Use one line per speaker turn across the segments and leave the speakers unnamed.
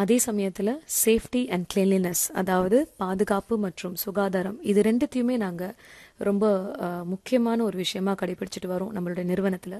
அதே சமயத்தில் safety and cleanliness அதாவது பாதுகாப்பு மற்றும் சுகாதாரம் இது ரெண்டுத்தையுமே நாங்கள் ரொம்ப அஹ், முக்கியமான ஒரு விஷயமா கடைபிடிச்சிட்டு வரோம் நம்மளுடைய நிறுவனத்தில்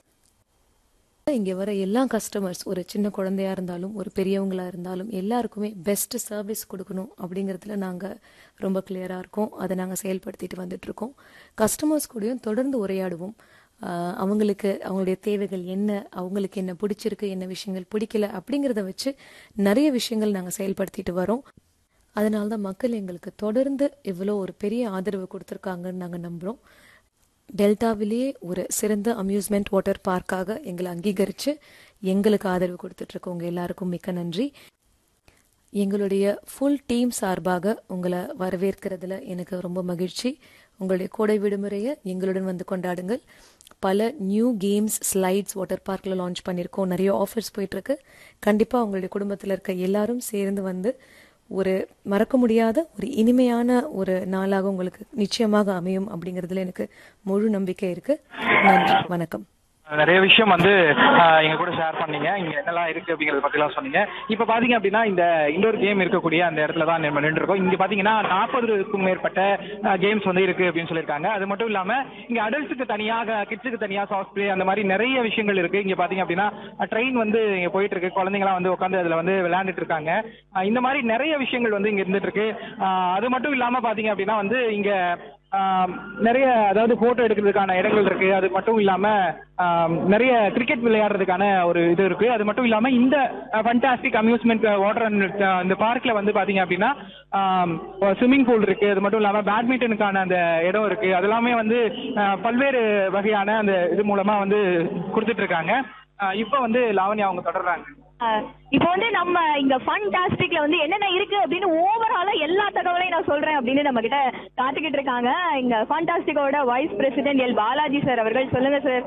இங்கே வர எல்லா கஸ்டமர்ஸ் ஒரு சின்ன குழந்தையா இருந்தாலும் ஒரு பெரியவங்களா இருந்தாலும் எல்லாருக்குமே பெஸ்ட் சர்வீஸ் கொடுக்கணும் அப்படிங்கிறதுல நாங்கள் ரொம்ப கிளியராக இருக்கோம் அதை நாங்கள் செயல்படுத்திட்டு வந்துட்டு இருக்கோம் கஸ்டமர்ஸ் கூடயும் தொடர்ந்து உரையாடுவோம் ஆஹ் அவங்களுக்கு அவங்களுடைய தேவைகள் என்ன அவங்களுக்கு என்ன பிடிச்சிருக்கு என்ன விஷயங்கள் பிடிக்கல அப்படிங்கிறத வச்சு நிறைய விஷயங்கள் நாங்கள் செயல்படுத்திட்டு வரோம் அதனால தான் மக்கள் எங்களுக்கு தொடர்ந்து இவ்வளோ ஒரு பெரிய ஆதரவு கொடுத்துருக்காங்கன்னு நாங்கள் நம்புகிறோம் டெல்டாவிலேயே ஒரு சிறந்த அம்யூஸ்மெண்ட் வாட்டர் பார்க்காக எங்களை அங்கீகரித்து எங்களுக்கு ஆதரவு கொடுத்துட்ருக்கோங்க எல்லாருக்கும் மிக்க நன்றி எங்களுடைய ஃபுல் டீம் சார்பாக உங்களை வரவேற்கிறதுல எனக்கு ரொம்ப மகிழ்ச்சி உங்களுடைய கோடை விடுமுறையை எங்களுடன் வந்து கொண்டாடுங்கள் பல நியூ கேம்ஸ் ஸ்லைட்ஸ் வாட்டர் பார்க்கில் லான்ச் பண்ணியிருக்கோம் நிறைய ஆஃபர்ஸ் போயிட்டுருக்கு கண்டிப்பாக உங்களுடைய குடும்பத்தில் இருக்க எல்லாரும் சேர்ந்து வந்து ஒரு மறக்க முடியாத ஒரு இனிமையான ஒரு நாளாக உங்களுக்கு நிச்சயமாக அமையும் அப்படிங்கிறதுல எனக்கு முழு நம்பிக்கை இருக்கு நன்றி வணக்கம்
நிறைய விஷயம் வந்து ஆஹ், எங்க கூட ஷேர் பண்ணீங்க இங்க என்னெல்லாம் இருக்கு அப்படிங்கறத பத்தி எல்லாம் சொன்னீங்க இப்ப பாத்தீங்க அப்படின்னா இந்த இண்டோர் கேம் இருக்கக்கூடிய அந்த இடத்துல தான் நம்ம நின்று இருக்கோம் இங்க பாத்தீங்கன்னா நாற்பதுக்கும் மேற்பட்ட கேம்ஸ் வந்து இருக்கு அப்படின்னு சொல்லியிருக்காங்க அது மட்டும் இல்லாம இங்க அடல்ட்ஸுக்கு தனியாக கிட்ஸுக்கு தனியா சாஃப்ட் பிளே அந்த மாதிரி நிறைய விஷயங்கள் இருக்கு இங்க பாத்தீங்க அப்படின்னா ட்ரெயின் வந்து இங்க போயிட்டு இருக்கு குழந்தைங்களாம் வந்து உட்காந்து அதுல வந்து விளையாண்டுட்டு இருக்காங்க ஆஹ், இந்த மாதிரி நிறைய விஷயங்கள் வந்து இங்க இருந்துட்டு இருக்கு ஆஹ், அது மட்டும் இல்லாம பாத்தீங்க அப்படின்னா வந்து இங்க ஆம், நிறைய அதாவது போட்டோ எடுக்கிறதுக்கான இடங்கள் இருக்கு அது மட்டும் இல்லாம ஆம், நிறைய கிரிக்கெட் விளையாடுறதுக்கான ஒரு இது இருக்கு அது மட்டும் இல்லாம இந்த ஃபண்டாஸ்டிக் அம்யூஸ்மெண்ட் வாட்டர் இந்த பார்க்ல வந்து பாத்தீங்க அப்படின்னா ஸ்விம்மிங் பூல் இருக்கு அது மட்டும் இல்லாம பேட்மிண்டனுக்கான அந்த இடம் இருக்கு அதெல்லாமே வந்து ஆ, பல்வேறு வகையான அந்த இது மூலமா வந்து கொடுத்துட்டு இருக்காங்க ஆ, இப்போ வந்து லாவண்யா அவங்க தொடர்றாங்க
அஹ் இப்போ வந்து நம்ம இங்க ஃபன் டாஸ்டிக்ல வந்து என்னென்ன இருக்கு அப்படின்னு ஓவராலா எல்லா தகவலையும் நான் சொல்றேன் அப்படின்னு நம்ம கிட்ட காத்துக்கிட்டு இருக்காங்க இங்க ஃபண்டாஸ்டிக்கோட vice president L Balaji sir அவர்கள் சொல்லுங்க sir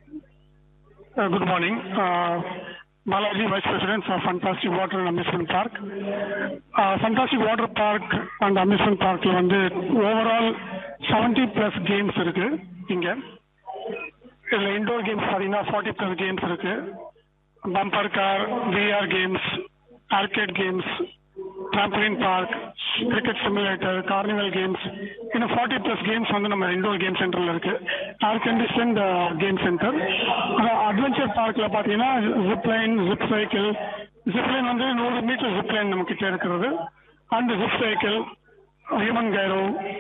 Uh, Good morning. Uh, Balaji, Vice President for Fantastic Water and Amusement Park. Uh, Fantastic Water Park and Amusement Parkல வந்து ஓவரால் 70 பிளஸ் கேம்ஸ் இருக்கு இங்க இதுல இண்டோர் கேம்ஸ் பார்த்தீங்கன்னா 40 பிளஸ் கேம்ஸ் இருக்கு bumper car VR games arcade games trampoline park cricket simulator carnival games இன்னும் forty plus games வந்து நம்ம இண்டோர் கேம் சென்டரில் இருக்கு air condition game centre adventure பார்க்கில் பார்த்தீங்கன்னா zip line zip cycle zip line வந்து நூறு மீட்டர் ஜிப் லைன் நம்ம கிட்ட இருக்கிறது and zip cycle human gyro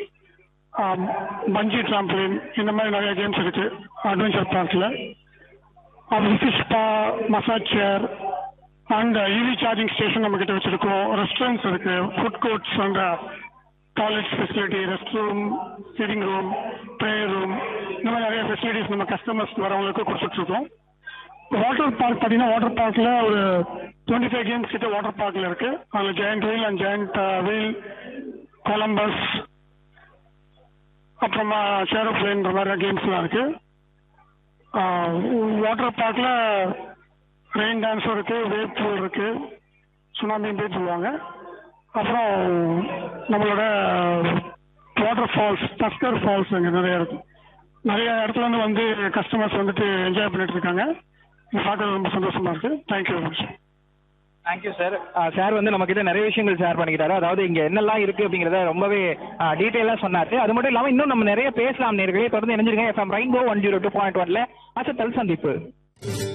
bungee trampoline இந்த மாதிரி நிறைய கேம்ஸ் இருக்கு அட்வென்ச்சர் பார்க்கில் அப்புறம் fish spa massage chair and EV charging station நம்ம கிட்ட வச்சிருக்கோம் ரெஸ்டாரண்ட்ஸ் இருக்கு food courts and toilets facility rest room sitting room prayer room இந்த மாதிரி நிறைய ஃபெசிலிட்டிஸ் நம்ம கஸ்டமர்ஸ் வரவங்களுக்கு கொடுத்துட்டு இருக்கோம் வாட்டர் பார்க் பார்த்தீங்கன்னா வாட்டர் பார்க்கில் ஒரு டுவெண்ட்டி ஃபைவ் கேம்ஸ் கிட்ட வாட்டர் பார்க்கில் இருக்கு அதில் giant wheel and giant wheel Columbus அப்புறமா ஷேர் ஆஃப் இந்த மாதிரி கேம்ஸ்லாம் இருக்கு வாட்டர் பார்க்கில் ரெயின் டான்ஸும் இருக்கு வேவ் பூல் இருக்கு சுனாமி பீச் சொல்லுவாங்க அப்புறம் நம்மளோட வாட்டர் ஃபால்ஸ் டஸ்கர் ஃபால்ஸ் அங்கே நிறைய இருக்கு நிறைய இடத்துல இருந்து வந்து கஸ்டமர்ஸ் வந்துட்டு என்ஜாய் பண்ணிட்டு இருக்காங்க இது பார்க்கறது ரொம்ப சந்தோஷமா இருக்கு thank you very much
thank you sir sir வந்து நம்ம கிட்ட நிறைய விஷயங்கள் ஷேர் பண்ணிக்கிட்டாரு அதாவது இங்க என்னெல்லாம் இருக்கு அப்படிங்கறத ரொம்பவே டீட்டெயிலா சொன்னாரு அது மட்டும் இல்லாம இன்னும் நம்ம நிறைய பேசலாம் நேர்களே தொடர்ந்து இணைஞ்சிருங்க FM rainbow one zero two point ஒன்ல அச்சத்தல் சந்திப்பு